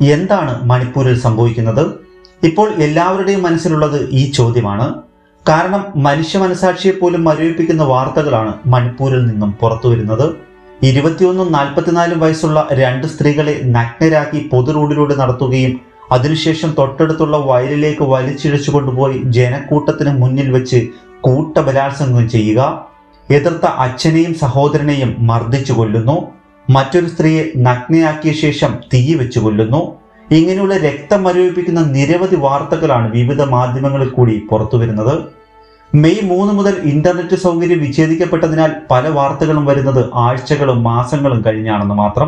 എന്താണ് മണിപ്പൂരിൽ സംഭവിക്കുന്നത് ഇപ്പോൾ എല്ലാവരുടെയും മനസ്സിലുള്ളത് ഈ ചോദ്യമാണ് കാരണം മനുഷ്യ മനസാക്ഷിയെ പോലും മരവിപ്പിക്കുന്ന വാർത്തകളാണ് മണിപ്പൂരിൽ നിന്നും പുറത്തു വരുന്നത് ഇരുപത്തിയൊന്നും നാൽപ്പത്തിനാലും വയസ്സുള്ള രണ്ട് സ്ത്രീകളെ നഗ്നരാക്കി പൊതു റോഡിലൂടെ നടത്തുകയും അതിനുശേഷം തൊട്ടടുത്തുള്ള വയലിലേക്ക് വലിച്ചിഴച്ചു കൊണ്ടുപോയി ജനക്കൂട്ടത്തിന് മുന്നിൽ വെച്ച് കൂട്ടബലാത്സംഗം ചെയ്യുക എതിർത്ത അച്ഛനെയും സഹോദരനെയും മർദ്ദിച്ചു കൊല്ലുന്നു മറ്റൊരു സ്ത്രീയെ നഗ്നയാക്കിയ ശേഷം തീ വെച്ച് കൊല്ലുന്നു ഇങ്ങനെയുള്ള രക്തം മരവിപ്പിക്കുന്ന നിരവധി വാർത്തകളാണ് വിവിധ മാധ്യമങ്ങളിൽ കൂടി പുറത്തു വരുന്നത് മെയ് മൂന്ന് മുതൽ ഇന്റർനെറ്റ് സൗകര്യം വിച്ഛേദിക്കപ്പെട്ടതിനാൽ പല വാർത്തകളും വരുന്നത് ആഴ്ചകളും മാസങ്ങളും കഴിഞ്ഞാണെന്ന് മാത്രം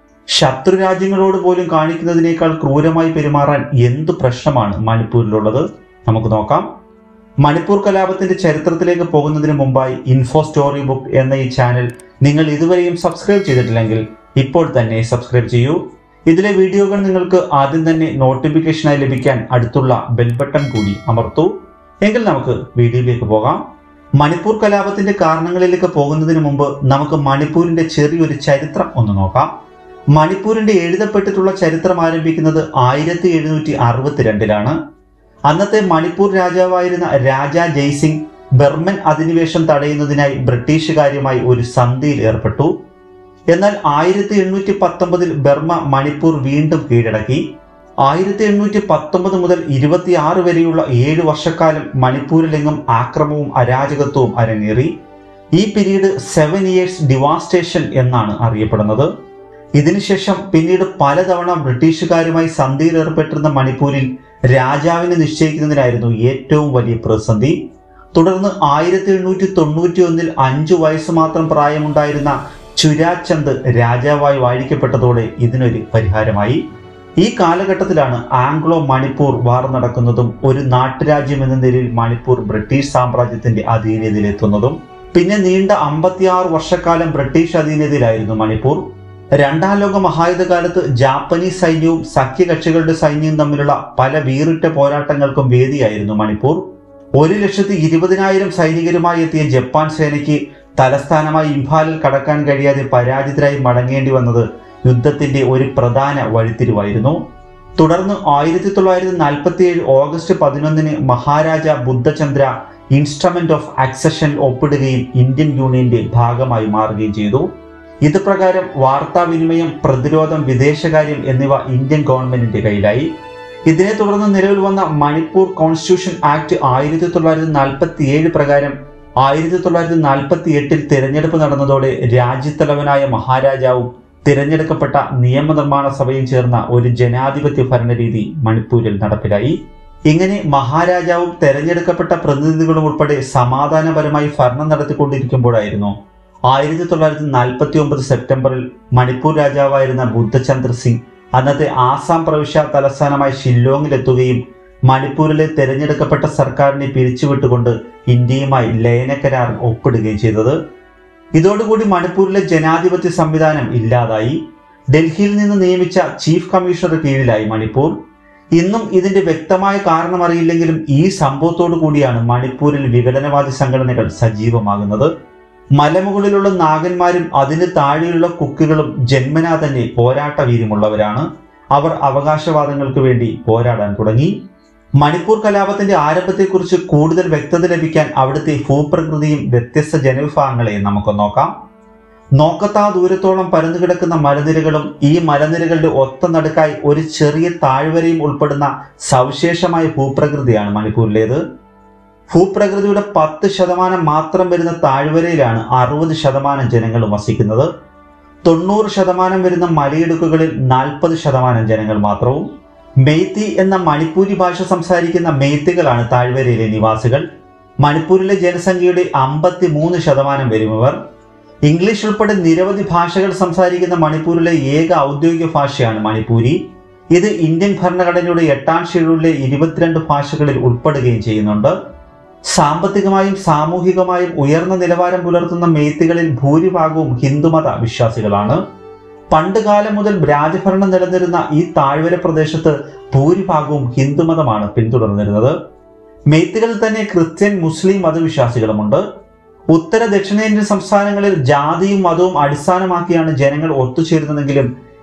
ശത്രു രാജ്യങ്ങളോട് പോലും കാണിക്കുന്നതിനേക്കാൾ ക്രൂരമായി പെരുമാറാൻ എന്ത് പ്രശ്നമാണ് മണിപ്പൂരിലുള്ളത് നമുക്ക് നോക്കാം മണിപ്പൂർ കലാപത്തിന്റെ ചരിത്രത്തിലേക്ക് പോകുന്നതിന് മുമ്പായി ഇൻഫോ സ്റ്റോറി ബുക്ക് എന്ന ഈ ചാനൽ നിങ്ങൾ ഇതുവരെയും സബ്സ്ക്രൈബ് ചെയ്തിട്ടില്ലെങ്കിൽ ഇപ്പോൾ തന്നെ സബ്സ്ക്രൈബ് ചെയ്യൂ ഇതിലെ വീഡിയോകൾ നിങ്ങൾക്ക് ആദ്യം തന്നെ നോട്ടിഫിക്കേഷനായി ലഭിക്കാൻ അടുത്തുള്ള ബെൽ ബട്ടൺ കൂടി അമർത്തൂ എങ്കിൽ നമുക്ക് വീഡിയോയിലേക്ക് പോകാം മണിപ്പൂർ കലാപത്തിന്റെ കാരണങ്ങളിലേക്ക് പോകുന്നതിന് മുമ്പ് നമുക്ക് മണിപ്പൂരിന്റെ ചെറിയൊരു ചരിത്രം ഒന്ന് നോക്കാം മണിപ്പൂരിന്റെ എഴുതപ്പെട്ടിട്ടുള്ള ചരിത്രം ആരംഭിക്കുന്നത് ആയിരത്തി എഴുന്നൂറ്റി അറുപത്തിരണ്ടിലാണ് അന്നത്തെ മണിപ്പൂർ രാജാവായിരുന്ന രാജ ജയ്സിംഗ് ബർമൻ അധിനിവേശം തടയുന്നതിനായി ബ്രിട്ടീഷുകാരുമായി ഒരു സന്ധിയിൽ ഏർപ്പെട്ടു എന്നാൽ ആയിരത്തി എണ്ണൂറ്റി പത്തൊമ്പതിൽ ബർമ മണിപ്പൂർ വീണ്ടും കീഴടക്കി ആയിരത്തി എണ്ണൂറ്റി പത്തൊമ്പത് മുതൽ ഇരുപത്തിയാറ് വരെയുള്ള ഏഴ് വർഷക്കാലം മണിപ്പൂരിലെങ്ങും ആക്രമവും അരാജകത്വവും അരങ്ങേറി ഈ പീരീഡ് സെവൻ ഇയേഴ്സ് ഡിവാസ്റ്റേഷൻ എന്നാണ് അറിയപ്പെടുന്നത് ഇതിനുശേഷം പിന്നീട് പലതവണ ബ്രിട്ടീഷുകാരുമായി സന്ധിയിൽ ഏർപ്പെട്ടിരുന്ന മണിപ്പൂരിൽ രാജാവിനെ നിശ്ചയിക്കുന്നതിനായിരുന്നു ഏറ്റവും വലിയ പ്രതിസന്ധി തുടർന്ന് ആയിരത്തി എണ്ണൂറ്റി തൊണ്ണൂറ്റി ഒന്നിൽ അഞ്ചു വയസ്സ് മാത്രം പ്രായമുണ്ടായിരുന്ന ചുരാചന്ദ് രാജാവായി വാഴിക്കപ്പെട്ടതോടെ ഇതിനൊരു പരിഹാരമായി ഈ കാലഘട്ടത്തിലാണ് ആംഗ്ലോ മണിപ്പൂർ വാർ നടക്കുന്നതും ഒരു നാട്ടുരാജ്യം എന്ന നിലയിൽ മണിപ്പൂർ ബ്രിട്ടീഷ് സാമ്രാജ്യത്തിന്റെ അധീനതയിലെത്തുന്നതും പിന്നെ നീണ്ട അമ്പത്തിയാറ് വർഷക്കാലം ബ്രിട്ടീഷ് അധീനതയിലായിരുന്നു മണിപ്പൂർ രണ്ടാം ലോക മഹായുദ്ധകാലത്ത് ജാപ്പനീസ് സൈന്യവും സഖ്യകക്ഷികളുടെ സൈന്യവും തമ്മിലുള്ള പല വീറിട്ട പോരാട്ടങ്ങൾക്കും വേദിയായിരുന്നു മണിപ്പൂർ ഒരു ലക്ഷത്തി ഇരുപതിനായിരം സൈനികരുമായി എത്തിയ ജപ്പാൻ സേനയ്ക്ക് തലസ്ഥാനമായി ഇംഫാലിൽ കടക്കാൻ കഴിയാതെ പരാജിതരായി മടങ്ങേണ്ടി വന്നത് യുദ്ധത്തിന്റെ ഒരു പ്രധാന വഴിത്തിരിവായിരുന്നു തുടർന്ന് ആയിരത്തി തൊള്ളായിരത്തി നാൽപ്പത്തി ഏഴ് ഓഗസ്റ്റ് പതിനൊന്നിന് Maharaja Budhachandra instrument of accession ഒപ്പിടുകയും ഇന്ത്യൻ യൂണിയന്റെ ഭാഗമായി മാറുകയും ചെയ്തു ഇത് പ്രകാരം വാർത്താവിനിമയം പ്രതിരോധം വിദേശകാര്യം എന്നിവ ഇന്ത്യൻ ഗവൺമെന്റിന്റെ കയ്യിലായി ഇതിനെ തുടർന്ന് നിലവിൽ വന്ന മണിപ്പൂർ കോൺസ്റ്റിറ്റ്യൂഷൻ ആക്ട് ആയിരത്തി തൊള്ളായിരത്തി നാൽപ്പത്തി ഏഴ് പ്രകാരം ആയിരത്തി തൊള്ളായിരത്തി നാൽപ്പത്തി എട്ടിൽ തിരഞ്ഞെടുപ്പ് നടന്നതോടെ രാജ്യത്തലവനായ മഹാരാജാവും തിരഞ്ഞെടുക്കപ്പെട്ട നിയമനിർമ്മാണ സഭയും ചേർന്ന ഒരു ജനാധിപത്യ ഭരണരീതി മണിപ്പൂരിൽ നടപ്പിലായി ഇങ്ങനെ മഹാരാജാവും തെരഞ്ഞെടുക്കപ്പെട്ട പ്രതിനിധികളും ഉൾപ്പെടെ സമാധാനപരമായി ഭരണം നടത്തിക്കൊണ്ടിരിക്കുമ്പോഴായിരുന്നു ആയിരത്തി തൊള്ളായിരത്തി നാൽപ്പത്തി ഒമ്പത് സെപ്റ്റംബറിൽ മണിപ്പൂർ രാജാവായിരുന്ന ബുദ്ധചന്ദ്ര സിംഗ് അന്നത്തെ ആസാം പ്രവിശ്യ തലസ്ഥാനമായ ഷില്ലോങ്ങിലെത്തുകയും മണിപ്പൂരിലെ തെരഞ്ഞെടുക്കപ്പെട്ട സർക്കാരിനെ പിരിച്ചുവിട്ടുകൊണ്ട് ഇന്ത്യയുമായി ലയനക്കരാർ ഒപ്പിടുകയും ചെയ്തത് ഇതോടുകൂടി മണിപ്പൂരിലെ ജനാധിപത്യ സംവിധാനം ഇല്ലാതായി ഡൽഹിയിൽ നിന്ന് നിയമിച്ച ചീഫ് കമ്മീഷണർ കീഴിലായി മണിപ്പൂർ ഇന്നും ഇതിന്റെ വ്യക്തമായ കാരണം അറിയില്ലെങ്കിലും ഈ സംഭവത്തോടു കൂടിയാണ് മണിപ്പൂരിൽ വിഘടനവാദി സംഘടനകൾ സജീവമാകുന്നത് മലമുകളിലുള്ള നാഗന്മാരും അതിന് താഴെയുള്ള കുക്കികളും ജന്മനാ തന്നെ പോരാട്ട വീര്യമുള്ളവരാണ് അവർ അവകാശവാദങ്ങൾക്ക് വേണ്ടി പോരാടാൻ തുടങ്ങി മണിപ്പൂർ കലാപത്തിന്റെ ആരംഭത്തെക്കുറിച്ച് കൂടുതൽ വ്യക്തത ലഭിക്കാൻ അവിടുത്തെ ഭൂപ്രകൃതിയും വ്യത്യസ്ത ജനവിഭാഗങ്ങളെ നമുക്ക് നോക്കാം നോക്കത്താ ദൂരത്തോളം പരന്നു കിടക്കുന്ന മലനിരകളും ഈ മലനിരകളുടെ ഒത്ത നടുക്കായി ഒരു ചെറിയ താഴ്വരയും ഉൾപ്പെടുന്ന സവിശേഷമായ ഭൂപ്രകൃതിയാണ് മണിപ്പൂരിലേത് ഭൂപ്രകൃതിയുടെ പത്ത് ശതമാനം മാത്രം വരുന്ന താഴ്വരയിലാണ് അറുപത് ശതമാനം ജനങ്ങൾ വസിക്കുന്നത് തൊണ്ണൂറ് ശതമാനം വരുന്ന മലയിടുക്കുകളിൽ നാൽപ്പത് ശതമാനം ജനങ്ങൾ മാത്രവും മെയ്ത്തി എന്ന മണിപ്പൂരി ഭാഷ സംസാരിക്കുന്ന മെയ്ത്തികളാണ് താഴ്വരയിലെ നിവാസികൾ മണിപ്പൂരിലെ ജനസംഖ്യയുടെ അമ്പത്തി മൂന്ന് ശതമാനം വരുമവർ ഇംഗ്ലീഷ് ഉൾപ്പെടെ നിരവധി ഭാഷകൾ സംസാരിക്കുന്ന മണിപ്പൂരിലെ ഏക ഔദ്യോഗിക ഭാഷയാണ് മണിപ്പൂരി ഇത് ഇന്ത്യൻ ഭരണഘടനയുടെ എട്ടാം ഷെഡ്യൂളിലെ ഇരുപത്തിരണ്ട് ഭാഷകളിൽ ഉൾപ്പെടുകയും ചെയ്യുന്നുണ്ട് സാമ്പത്തികമായും സാമൂഹികമായും ഉയർന്ന നിലവാരം പുലർത്തുന്ന മേത്തികളിൽ ഭൂരിഭാഗവും ഹിന്ദുമത വിശ്വാസികളാണ് പണ്ട് കാലം മുതൽ രാജഭരണം നിലനിരുന്ന ഈ താഴ്വര പ്രദേശത്ത് ഭൂരിഭാഗവും ഹിന്ദുമതമാണ് പിന്തുടർന്നിരുന്നത് മെയ്ത്തുകളിൽ തന്നെ ക്രിസ്ത്യൻ മുസ്ലിം മതവിശ്വാസികളുമുണ്ട് ഉത്തര ദക്ഷിണേന്ത്യൻ സംസ്ഥാനങ്ങളിൽ ജാതിയും മതവും അടിസ്ഥാനമാക്കിയാണ് ജനങ്ങൾ ഒത്തുചേരുന്നതെങ്കിലും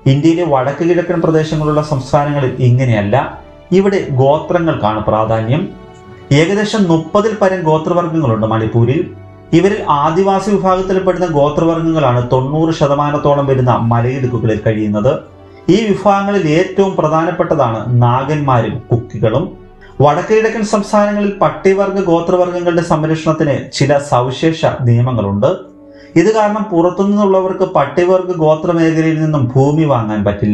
ഇന്ത്യയിലെ വടക്ക് കിഴക്കൻ പ്രദേശങ്ങളുള്ള സംസ്ഥാനങ്ങളിൽ ഇങ്ങനെയല്ല ഇവിടെ ഗോത്രങ്ങൾക്കാണ് പ്രാധാന്യം ഏകദേശം മുപ്പതിൽ പരം ഗോത്രവർഗ്ഗങ്ങളുണ്ട് മണിപ്പൂരിൽ ഇവരിൽ ആദിവാസി വിഭാഗത്തിൽപ്പെടുന്ന ഗോത്രവർഗ്ഗങ്ങളാണ് തൊണ്ണൂറ് ശതമാനത്തോളം വരുന്ന മലയിടുക്കുകളിൽ കഴിയുന്നത് ഈ വിഭാഗങ്ങളിൽ ഏറ്റവും പ്രധാനപ്പെട്ടതാണ് നാഗന്മാരും കുക്കികളും വടക്ക് കിഴക്കൻ സംസ്ഥാനങ്ങളിൽ പട്ടികവർഗ ഗോത്രവർഗ്ഗങ്ങളുടെ സംരക്ഷണത്തിന് ചില സവിശേഷ നിയമങ്ങളുണ്ട് ഇത് കാരണം പുറത്തുനിന്നുള്ളവർക്ക് പട്ടികവർഗ ഗോത്ര മേഖലയിൽ നിന്നും ഭൂമി വാങ്ങാൻ പറ്റില്ല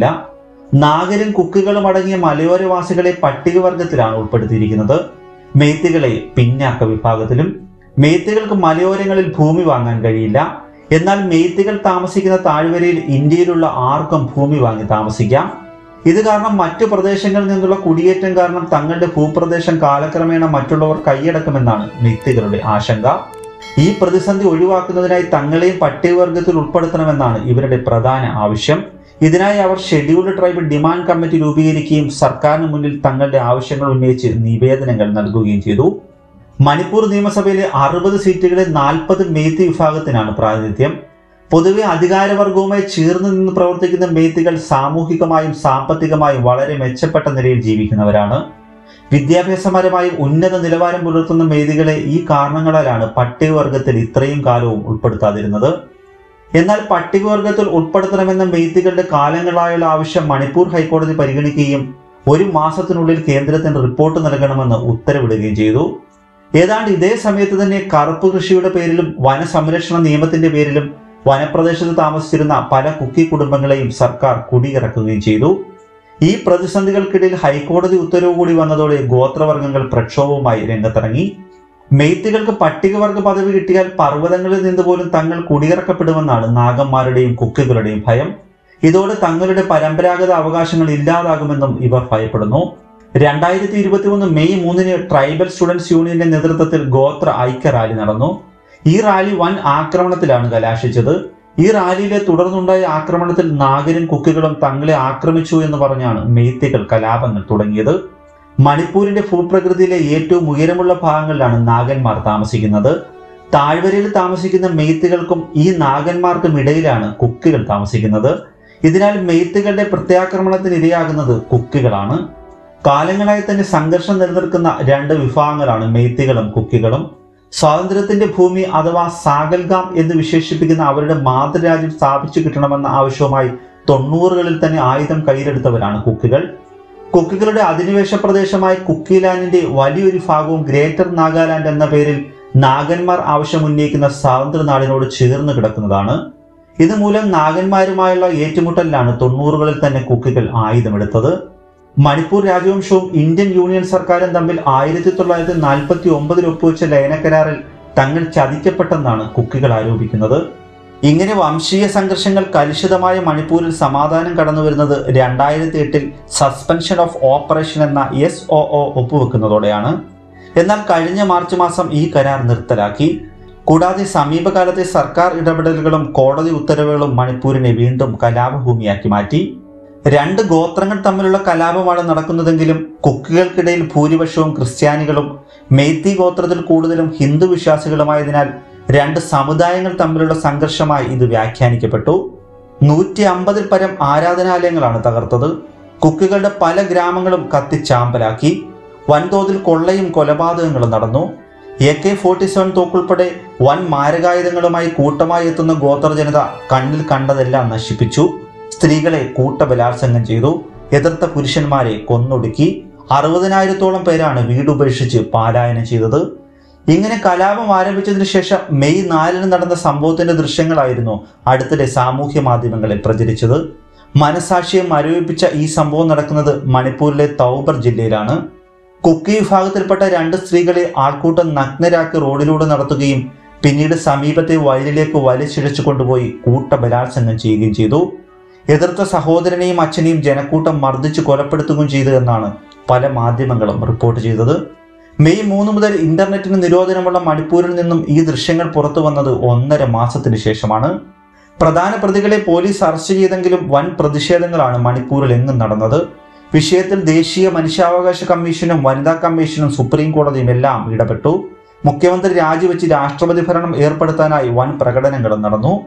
നാഗരും കുക്കികളും അടങ്ങിയ മലയോരവാസികളെ പട്ടികവർഗത്തിലാണ് ഉൾപ്പെടുത്തിയിരിക്കുന്നത് മെയ്ത്തികളെ പിന്നാക്ക വിഭാഗത്തിലും മെയ്ത്തികൾക്ക് മലയോരങ്ങളിൽ ഭൂമി വാങ്ങാൻ കഴിയില്ല എന്നാൽ മെയ്ത്തികൾ താമസിക്കുന്ന താഴ്വരയിൽ ഇന്ത്യയിലുള്ള ആർക്കും ഭൂമി വാങ്ങി താമസിക്കാം ഇത് കാരണം മറ്റു പ്രദേശങ്ങളിൽ നിന്നുള്ള കുടിയേറ്റം കാരണം തങ്ങളുടെ ഭൂപ്രദേശം കാലക്രമേണ മറ്റുള്ളവർ കൈയടക്കുമെന്നാണ് മെയ്ത്തികളുടെ ആശങ്ക ഈ പ്രതിസന്ധി ഒഴിവാക്കുന്നതിനായി തങ്ങളെയും പട്ടികവർഗത്തിൽ ഉൾപ്പെടുത്തണമെന്നാണ് ഇവരുടെ പ്രധാന ആവശ്യം ഇതിനായി അവർ ഷെഡ്യൂൾഡ് ട്രൈബ് ഡിമാൻഡ് കമ്മിറ്റി രൂപീകരിക്കുകയും സർക്കാരിന് മുന്നിൽ തങ്ങളുടെ ആവശ്യങ്ങൾ ഉന്നയിച്ച് നിവേദനങ്ങൾ നൽകുകയും ചെയ്തു മണിപ്പൂർ നിയമസഭയിലെ അറുപത് സീറ്റുകളിൽ നാൽപ്പത് മെയ്ത്തി വിഭാഗത്തിനാണ് പ്രാതിനിധ്യം പൊതുവെ അധികാരവർഗവുമായി ചേർന്ന് നിന്ന് പ്രവർത്തിക്കുന്ന മെയ്ത്തികൾ സാമൂഹികമായും സാമ്പത്തികമായും വളരെ മെച്ചപ്പെട്ട നിലയിൽ ജീവിക്കുന്നവരാണ് വിദ്യാഭ്യാസപരമായും ഉന്നത നിലവാരം പുലർത്തുന്ന മെയ്തികളെ ഈ കാരണങ്ങളാലാണ് പട്ടികവർഗത്തിൽ ഇത്രയും കാലവും ഉൾപ്പെടുത്താതിരുന്നത് എന്നാൽ പട്ടികവർഗത്തിൽ ഉൾപ്പെടുത്തണമെന്ന മെയ്ത്തികളുടെ കാലങ്ങളായുള്ള ആവശ്യം മണിപ്പൂർ ഹൈക്കോടതി പരിഗണിക്കുകയും ഒരു മാസത്തിനുള്ളിൽ കേന്ദ്രത്തിന് റിപ്പോർട്ട് നൽകണമെന്ന് ഉത്തരവിടുകയും ചെയ്തു ഏതാണ്ട് ഇതേ സമയത്ത് തന്നെ കറുപ്പ് കൃഷിയുടെ പേരിലും വനസംരക്ഷണ നിയമത്തിന്റെ പേരിലും വനപ്രദേശത്ത് താമസിച്ചിരുന്ന പല കുക്കി കുടുംബങ്ങളെയും സർക്കാർ കുടിയിറക്കുകയും ചെയ്തു ഈ പ്രതിസന്ധികൾക്കിടയിൽ ഹൈക്കോടതി ഉത്തരവ് കൂടി വന്നതോടെ ഗോത്രവർഗ്ഗങ്ങൾ പ്രക്ഷോഭവുമായി രംഗത്തിറങ്ങി മെയ്ത്തികൾക്ക് പട്ടികവർഗ പദവി കിട്ടിയാൽ പർവ്വതങ്ങളിൽ നിന്ന് പോലും തങ്ങൾ കുടിയിറക്കപ്പെടുമെന്നാണ് നാഗന്മാരുടെയും കുക്കികളുടെയും ഭയം ഇതോടെ തങ്ങളുടെ പരമ്പരാഗത അവകാശങ്ങൾ ഇല്ലാതാകുമെന്നും ഇവർ ഭയപ്പെടുന്നു രണ്ടായിരത്തി ഇരുപത്തി മൂന്ന് മെയ് മൂന്നിന് ട്രൈബൽ സ്റ്റുഡൻസ് യൂണിയന്റെ നേതൃത്വത്തിൽ ഗോത്ര ഐക്യ റാലി നടന്നു ഈ റാലി വൻ ആക്രമണത്തിലാണ് കലാശിച്ചത് ഈ റാലിയിലെ തുടർന്നുണ്ടായ ആക്രമണത്തിൽ നാഗരും കുക്കികളും തങ്ങളെ ആക്രമിച്ചു എന്ന് പറഞ്ഞാണ് മെയ്ത്തികൾ കലാപങ്ങൾ തുടങ്ങിയത് മണിപ്പൂരിന്റെ ഭൂപ്രകൃതിയിലെ ഏറ്റവും ഉയരമുള്ള ഭാഗങ്ങളിലാണ് നാഗന്മാർ താമസിക്കുന്നത് താഴ്വരയിൽ താമസിക്കുന്ന മെയ്ത്തുകൾക്കും ഈ നാഗന്മാർക്കും ഇടയിലാണ് കുക്കികൾ താമസിക്കുന്നത് ഇതിനാൽ മെയ്ത്തുകളുടെ പ്രത്യാക്രമണത്തിന് ഇരയാകുന്നത് കുക്കികളാണ് കാലങ്ങളായി തന്നെ സംഘർഷം നിലനിൽക്കുന്ന രണ്ട് വിഭാഗങ്ങളാണ് മെയ്ത്തികളും കുക്കികളും സ്വാതന്ത്ര്യത്തിന്റെ ഭൂമി അഥവാ സാഗൽഗാം എന്ന് വിശേഷിപ്പിക്കുന്ന അവരുടെ മാതൃരാജ്യം സ്ഥാപിച്ചു കിട്ടണമെന്ന ആവശ്യവുമായി തൊണ്ണൂറുകളിൽ തന്നെ ആയുധം കയ്യിലെടുത്തവരാണ് കുക്കികൾ കുക്കികളുടെ അധിനിവേശ പ്രദേശമായ കുക്കിലാൻഡിന്റെ വലിയൊരു ഭാഗവും ഗ്രേറ്റർ നാഗാലാൻഡ് എന്ന പേരിൽ നാഗന്മാർ ആവശ്യം ഉന്നയിക്കുന്ന സ്വാതന്ത്ര്യ നാടിനോട് ചേർന്ന് കിടക്കുന്നതാണ് ഇതുമൂലം നാഗന്മാരുമായുള്ള ഏറ്റുമുട്ടലിലാണ് തൊണ്ണൂറുകളിൽ തന്നെ കുക്കികൾ ആയുധമെടുത്തത് മണിപ്പൂർ രാജവംശവും ഇന്ത്യൻ യൂണിയൻ സർക്കാരും തമ്മിൽ ആയിരത്തി തൊള്ളായിരത്തി നാൽപ്പത്തി ഒമ്പതിൽ ഒപ്പുവെച്ച ലയനക്കരാറിൽ തങ്ങൾ ചതിക്കപ്പെട്ടെന്നാണ് കുക്കികൾ ആരോപിക്കുന്നത് ഇങ്ങനെ വംശീയ സംഘർഷങ്ങൾ കലുഷിതമായ മണിപ്പൂരിൽ സമാധാനം കടന്നു വരുന്നത് രണ്ടായിരത്തി എട്ടിൽ സസ്പെൻഷൻ ഓഫ് ഓപ്പറേഷൻ എന്ന എസ് ഒ ഒ ഒപ്പുവെക്കുന്നതോടെയാണ് എന്നാൽ കഴിഞ്ഞ മാർച്ച് മാസം ഈ കരാർ നിർത്തലാക്കി കൂടാതെ സമീപകാലത്തെ സർക്കാർ ഇടപെടലുകളും കോടതി ഉത്തരവുകളും മണിപ്പൂരിനെ വീണ്ടും കലാപഭൂമിയാക്കി മാറ്റി രണ്ട് ഗോത്രങ്ങൾ തമ്മിലുള്ള കലാപമാണ് നടക്കുന്നതെങ്കിലും കുക്കികൾക്കിടയിൽ ഭൂരിപക്ഷവും ക്രിസ്ത്യാനികളും മെയ്ത്തി ഗോത്രത്തിൽ കൂടുതലും ഹിന്ദു വിശ്വാസികളുമായതിനാൽ രണ്ട് സമുദായങ്ങൾ തമ്മിലുള്ള സംഘർഷമായി ഇത് വ്യാഖ്യാനിക്കപ്പെട്ടു നൂറ്റി അമ്പതിൽ പരം ആരാധനാലയങ്ങളാണ് തകർത്തത് കുക്കികളുടെ പല ഗ്രാമങ്ങളും കത്തിച്ചാമ്പലാക്കി വൻതോതിൽ കൊള്ളയും കൊലപാതകങ്ങളും നടന്നു എ കെ ഫോർട്ടി സെവൻ തോക്കുൾപ്പെടെ വൻ മാരകായുധങ്ങളുമായി കൂട്ടമായി എത്തുന്ന ഗോത്ര ജനത കണ്ണിൽ കണ്ടതെല്ലാം നശിപ്പിച്ചു സ്ത്രീകളെ കൂട്ടബലാത്സംഗം ചെയ്തു എതിർത്ത പുരുഷന്മാരെ കൊന്നൊടുക്കി അറുപതിനായിരത്തോളം പേരാണ് വീടുപേക്ഷിച്ച് പാലായനം ചെയ്തത് ഇങ്ങനെ കലാപം ആരംഭിച്ചതിനു ശേഷം മെയ് നാലിന് നടന്ന സംഭവത്തിന്റെ ദൃശ്യങ്ങളായിരുന്നു അടുത്തിടെ സാമൂഹ്യ മാധ്യമങ്ങളിൽ പ്രചരിച്ചത് മനസാക്ഷിയെ മരവിപ്പിച്ച ഈ സംഭവം നടക്കുന്നത് മണിപ്പൂരിലെ തൗബർ ജില്ലയിലാണ് കുക്കി വിഭാഗത്തിൽപ്പെട്ട രണ്ട് സ്ത്രീകളെ ആൾക്കൂട്ടം നഗ്നരാക്കി റോഡിലൂടെ നടത്തുകയും പിന്നീട് സമീപത്തെ വയലിലേക്ക് വലിച്ചിഴച്ചു കൊണ്ടുപോയി കൂട്ടബലാത്സംഗം ചെയ്യുകയും ചെയ്തു എതിർത്ത സഹോദരനെയും അച്ഛനെയും ജനക്കൂട്ടം മർദ്ദിച്ച് കൊലപ്പെടുത്തുകയും ചെയ്തു എന്നാണ് പല മാധ്യമങ്ങളും റിപ്പോർട്ട് ചെയ്തത് മെയ് മൂന്ന് മുതൽ ഇന്റർനെറ്റിന് നിരോധനമുള്ള മണിപ്പൂരിൽ നിന്നും ഈ ദൃശ്യങ്ങൾ പുറത്തു വന്നത് ഒന്നര മാസത്തിന് ശേഷമാണ് പ്രധാന പ്രതികളെ പോലീസ് അറസ്റ്റ് ചെയ്തെങ്കിലും വൻ പ്രതിഷേധങ്ങളാണ് മണിപ്പൂരിൽ എങ്ങും നടന്നത് വിഷയത്തിൽ ദേശീയ മനുഷ്യാവകാശ കമ്മീഷനും വനിതാ കമ്മീഷനും സുപ്രീം കോടതിയും എല്ലാം ഇടപെട്ടു മുഖ്യമന്ത്രി രാജിവെച്ച് രാഷ്ട്രപതി ഭരണം ഏർപ്പെടുത്താനായി വൻ പ്രകടനങ്ങളും നടന്നു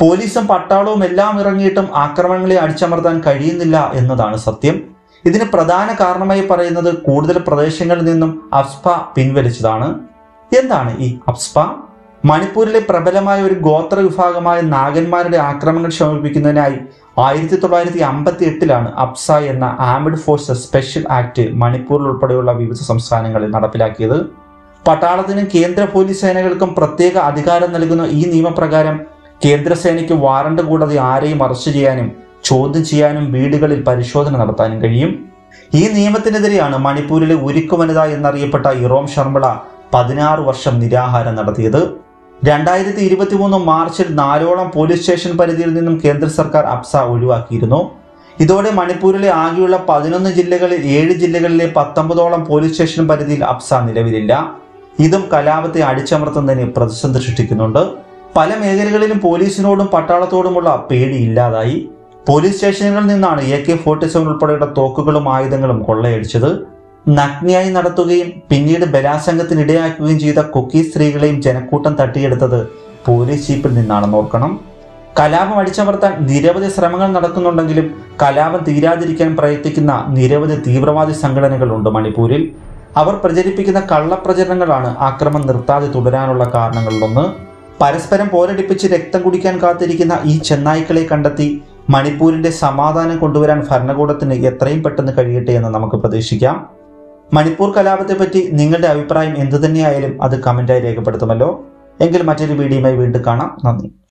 പോലീസും പട്ടാളവും എല്ലാം ഇറങ്ങിയിട്ടും ആക്രമണങ്ങളെ അടിച്ചമർത്താൻ കഴിയുന്നില്ല എന്നതാണ് സത്യം ഇതിന് പ്രധാന കാരണമായി പറയുന്നത് കൂടുതൽ പ്രദേശങ്ങളിൽ നിന്നും അഫ്സ്പ പിൻവലിച്ചതാണ് എന്താണ് ഈ അഫ്സ്പ മണിപ്പൂരിലെ പ്രബലമായ ഒരു ഗോത്ര വിഭാഗമായ നാഗന്മാരുടെ ആക്രമണങ്ങൾ ശമിപ്പിക്കുന്നതിനായി ആയിരത്തി തൊള്ളായിരത്തി അമ്പത്തി എട്ടിലാണ് അപ്സ എന്ന ആംഡ് ഫോഴ്സസ് സ്പെഷ്യൽ ആക്ട് മണിപ്പൂരിൽ ഉൾപ്പെടെയുള്ള വിവിധ സംസ്ഥാനങ്ങളിൽ നടപ്പിലാക്കിയത് പട്ടാളത്തിനും കേന്ദ്ര പോലീസ് സേനകൾക്കും പ്രത്യേക അധികാരം നൽകുന്ന ഈ നിയമപ്രകാരം കേന്ദ്രസേനയ്ക്ക് വാറണ്ട് കൂടാതെ ആരെയും അറസ്റ്റ് ചെയ്യാനും ചോദ്യം ചെയ്യാനും വീടുകളിൽ പരിശോധന നടത്താനും കഴിയും ഈ നിയമത്തിനെതിരെയാണ് മണിപ്പൂരിലെ ഉരുക്കു വനിത എന്നറിയപ്പെട്ട ഇറോം ശർമിള പതിനാറ് വർഷം നിരാഹാരം നടത്തിയത് രണ്ടായിരത്തി ഇരുപത്തി മൂന്ന് മാർച്ചിൽ നാലോളം പോലീസ് സ്റ്റേഷൻ പരിധിയിൽ നിന്നും കേന്ദ്ര സർക്കാർ അപ്സ ഒഴിവാക്കിയിരുന്നു ഇതോടെ മണിപ്പൂരിലെ ആകെയുള്ള പതിനൊന്ന് ജില്ലകളിൽ ഏഴ് ജില്ലകളിലെ പത്തൊമ്പതോളം പോലീസ് സ്റ്റേഷൻ പരിധിയിൽ അപ്സ നിലവിലില്ല ഇതും കലാപത്തെ അടിച്ചമർത്തുന്നതിന് പ്രതിസന്ധി സൃഷ്ടിക്കുന്നുണ്ട് പല മേഖലകളിലും പോലീസിനോടും പട്ടാളത്തോടുമുള്ള പേടി ഇല്ലാതായി പോലീസ് സ്റ്റേഷനുകളിൽ നിന്നാണ് എ കെ ഫോർട്ടി സെവൻ ഉൾപ്പെടെയുള്ള തോക്കുകളും ആയുധങ്ങളും കൊള്ളയടിച്ചത് നഗ്നിയായി നടത്തുകയും പിന്നീട് ബലാത്സംഗത്തിന് ഇടയാക്കുകയും ചെയ്ത കുക്കി സ്ത്രീകളെയും ജനക്കൂട്ടം തട്ടിയെടുത്തത് പോലീസ് ജീപ്പിൽ നിന്നാണെന്ന് ഓർക്കണം കലാപം അടിച്ചമർത്താൻ നിരവധി ശ്രമങ്ങൾ നടക്കുന്നുണ്ടെങ്കിലും കലാപം തീരാതിരിക്കാൻ പ്രയത്നിക്കുന്ന നിരവധി തീവ്രവാദി സംഘടനകളുണ്ട് മണിപ്പൂരിൽ അവർ പ്രചരിപ്പിക്കുന്ന കള്ളപ്രചരണങ്ങളാണ് ആക്രമണം നിർത്താതെ തുടരാനുള്ള കാരണങ്ങളിലൊന്ന് പരസ്പരം പോരടിപ്പിച്ച് രക്തം കുടിക്കാൻ കാത്തിരിക്കുന്ന ഈ ചെന്നായ്ക്കളെ കണ്ടെത്തി മണിപ്പൂരിന്റെ സമാധാനം കൊണ്ടുവരാൻ ഭരണകൂടത്തിന് എത്രയും പെട്ടെന്ന് കഴിയട്ടെ എന്ന് നമുക്ക് പ്രതീക്ഷിക്കാം മണിപ്പൂർ കലാപത്തെപ്പറ്റി നിങ്ങളുടെ അഭിപ്രായം എന്തു തന്നെയായാലും അത് കമന്റായി രേഖപ്പെടുത്തുമല്ലോ എങ്കിൽ മറ്റൊരു വീഡിയോയുമായി വീണ്ടും കാണാം നന്ദി